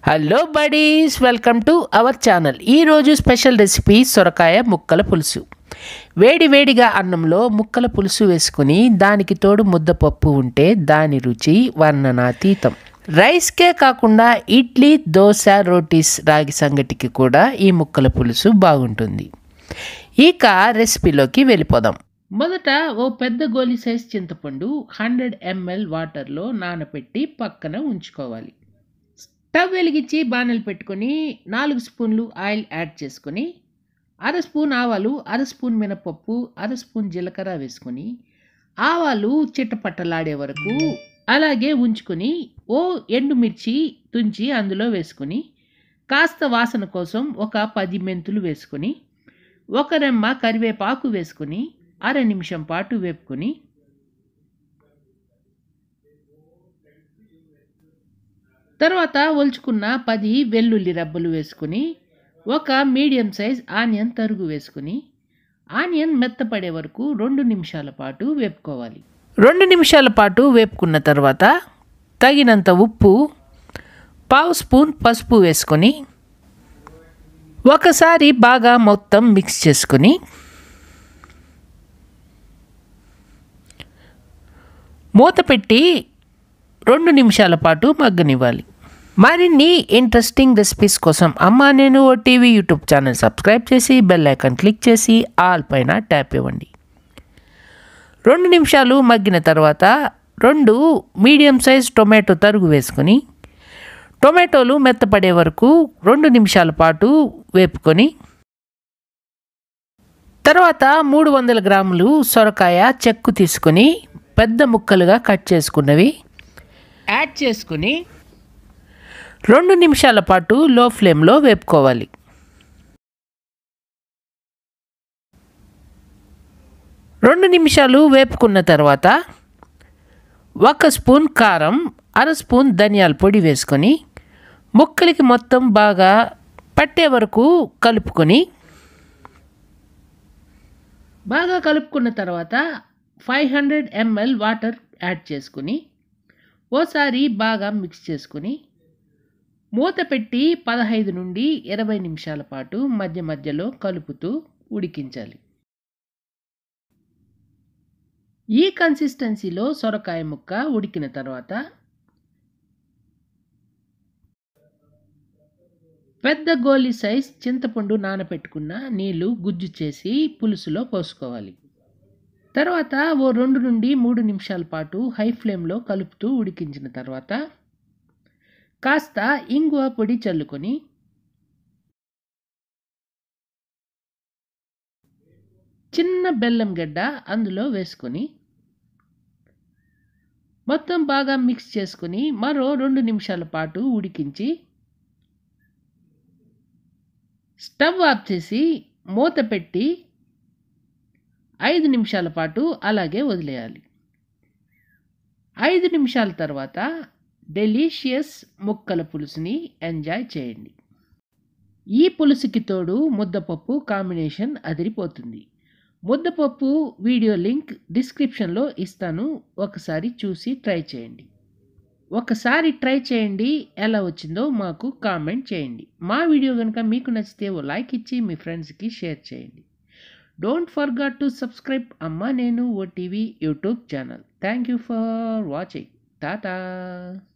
hello buddies welcome to our channel ఈరోజు special recipe సొరకాయ ముక్కల పులుసు వేడి వేడిగా అన్నంలో ముక్కల పులుసు వేసుకుని దానికి తోడు ముద్దపప్పు ఉంటే దాని రుచి వర్ణనాతీతం రైస్కే కాకుండా ఇడ్లీ దోశ రోటీస్ రాగి సంగటికి కూడా ఈ ముక్కల పులుసు బాగుంటుంది ఇక రెసిపీలోకి వెళ్ళిపోదాం మొదట ఓ పెద్ద గోలి సైజ్ చింతపండు హండ్రెడ్ ఎంఎల్ వాటర్లో నానబెట్టి పక్కన ఉంచుకోవాలి స్టవ్ వెలిగించి బాణలు పెట్టుకొని నాలుగు స్పూన్లు ఆయిల్ యాడ్ చేసుకొని అర స్పూన్ ఆవాలు అర స్పూన్ మినపప్పు అర స్పూన్ జీలకర్ర వేసుకొని ఆవాలు చిట్టపట్టలాడే వరకు అలాగే ఉంచుకొని ఓ ఎండుమిర్చి తుంచి అందులో వేసుకొని కాస్త వాసన కోసం ఒక పది మెంతులు వేసుకొని ఒక రెమ్మ కరివేపాకు వేసుకొని అర నిమిషం పాటు వేపుకొని తర్వాత ఒలుచుకున్న పది వెల్లుల్లి రబ్బలు వేసుకుని ఒక మీడియం సైజ్ ఆనియన్ తరుగు వేసుకుని ఆనియన్ మెత్తపడే వరకు రెండు నిమిషాల పాటు వేపుకోవాలి రెండు నిమిషాల పాటు వేపుకున్న తర్వాత తగినంత ఉప్పు పావు స్పూన్ పసుపు వేసుకొని ఒకసారి బాగా మొత్తం మిక్స్ చేసుకొని మూత పెట్టి రెండు నిమిషాల పాటు మగ్గనివ్వాలి మరిన్ని ఇంట్రెస్టింగ్ రెసిపీస్ కోసం అమ్మ నేను O TV YouTube channel subscribe చేసి బెల్ ఐకాన్ క్లిక్ చేసి ఆల్ పైన ట్యాప్ ఇవ్వండి రెండు నిమిషాలు మగ్గిన తర్వాత రెండు మీడియం సైజ్ టొమాటో తరుగు వేసుకొని టొమాటోలు మెత్తపడే వరకు రెండు నిమిషాల పాటు వేపుకొని తర్వాత మూడు వందల గ్రాములు సొరకాయ చెక్కు తీసుకొని పెద్ద ముక్కలుగా కట్ చేసుకున్నవి యాడ్ చేసుకుని రెండు నిమిషాల పాటు లో ఫ్లేమ్లో వేపుకోవాలి రెండు నిమిషాలు వేపుకున్న తర్వాత ఒక స్పూన్ కారం అర స్పూన్ ధనియాల పొడి వేసుకొని ముక్కలకి మొత్తం బాగా పట్టే వరకు కలుపుకొని బాగా కలుపుకున్న తర్వాత five hundred ML water add చేసుకుని ఓసారి బాగా మిక్స్ చేసుకుని మూత పెట్టి పదహైదు నుండి ఇరవై నిమిషాల పాటు మధ్య మధ్యలో కలుపుతూ ఉడికించాలి ఈ కన్సిస్టెన్సీలో సొరకాయ ముక్క ఉడికిన తర్వాత పెద్ద గోలి సైజ్ చింతపండు నానబెట్టుకున్న నీళ్లు గుజ్జు చేసి పులుసులో పోసుకోవాలి తర్వాత ఓ రెండు నుండి మూడు నిమిషాల పాటు హై ఫ్లేమ్లో కలుపుతూ ఉడికించిన తర్వాత కాస్త ఇంగువ పొడి చల్లుకొని చిన్న బెల్లం గడ్డ అందులో వేసుకొని మొత్తం బాగా మిక్స్ చేసుకొని మరో రెండు నిమిషాల పాటు ఉడికించి స్టవ్ ఆఫ్ చేసి మూత పెట్టి ఐదు నిమిషాల పాటు అలాగే వదిలేయాలి ఐదు నిమిషాల తర్వాత డెలీషియస్ ముక్కల పులుసుని ఎంజాయ్ చేయండి ఈ పులుసుకి తోడు ముద్దపప్పు కాంబినేషన్ అదిరిపోతుంది ముద్దపప్పు వీడియో లింక్ డిస్క్రిప్షన్లో ఇస్తాను ఒకసారి చూసి ట్రై చేయండి ఒకసారి ట్రై చేయండి ఎలా వచ్చిందో మాకు కామెంట్ చేయండి మా వీడియో కనుక మీకు నచ్చితే ఓ లైక్ ఇచ్చి మీ ఫ్రెండ్స్కి షేర్ చేయండి డోంట్ ఫర్గట్ టు సబ్స్క్రైబ్ అమ్మ నేను O TV YouTube channel thank you for watching Tata